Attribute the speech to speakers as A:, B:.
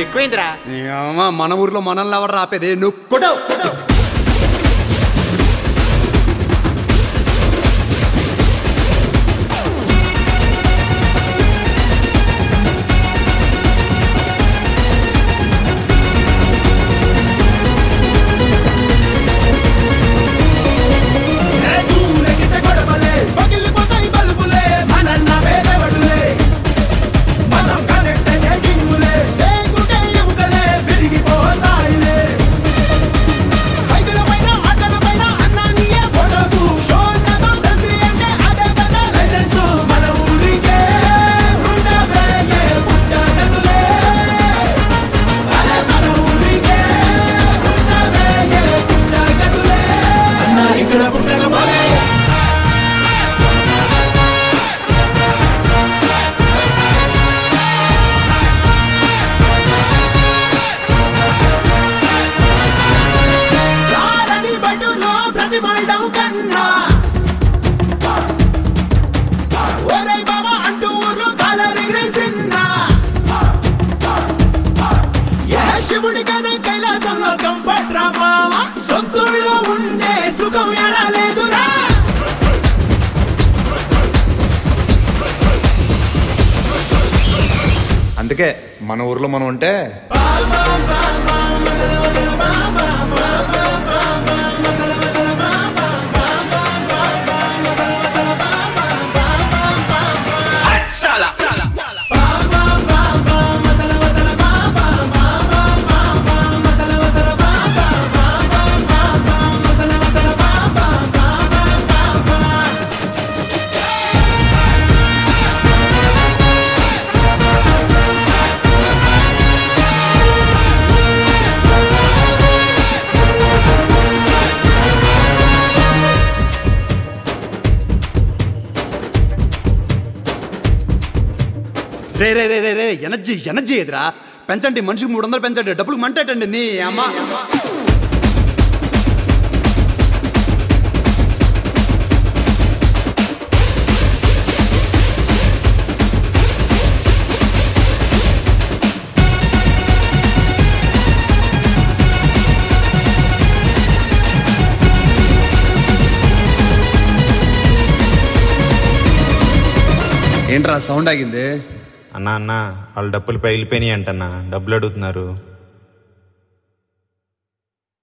A: ఎక్కువైందిరా
B: ఏమ్మా, మన ఊర్లో మనల్ని ఎవరు రాపేది నువ్వు కొట్టావు
C: ఇక్కడ పుట్టక పోలే సారని బడులో ప్రతిమడం కన్నా ఒరే బాబా అంటూ ఊర్లో కాలరిగ్రెసిన్నా ఏ శివుడి కనే కైలాసంలో కంఫర్ట్ రా మావా సొంతూళ్ళో ఉండే సుఖం ఎడా లేదురా
D: అందుకే మన ఊర్లో మనం ఉంటే
B: రే రే రే రే రే ఎనర్జీ ఎనర్జీ ఎదురా పెంచండి మనిషికి మూడు వందలు పెంచండి డబ్బులకు మంటేటండి నీ అమ్మ
D: ఏంట్రా సౌండ్ ఆగింది
A: అన్నా అన్న వాళ్ళ డబ్బులు పగిలిపోయినాయి అంటన్నా డబ్బులు అడుగుతున్నారు